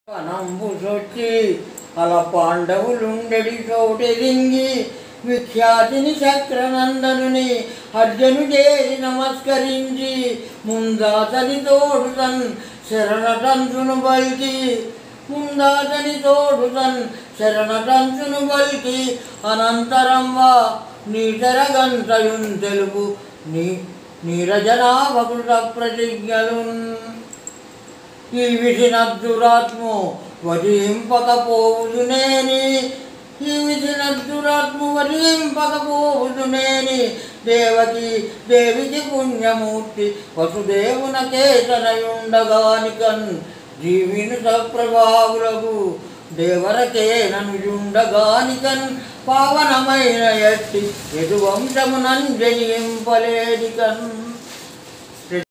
కనంబు సొచ్చి అల పాండవులుండెడి చోటెదింగి విఖ్యాతిని చక్రనందనుని అర్జును చేరి నమస్కరించి ముందాతని తోడుతన్ శరణటంచును బల్కి ముందాతని తోడుతన్ శరణటంచును బల్కి అనంతరం వా నీటరగంతయున్ తెలుగు నీ నీరజనాభకృత ప్రతిజ్ఞలున్ ఈ విధినద్దురాత్ము వధింపకపోవుదునేని ఈ విధినద్దురాత్ము వధింపకపోవుదునేని దేవకి దేవికి పుణ్యమూర్తి వసుదేవున కేతనయుండగానికన్ జీవిను సప్రభావులకు దేవరకేననుయుండగానికన్ పావనమైన ఎట్టి యదువంశమునంజయింపలేదికన్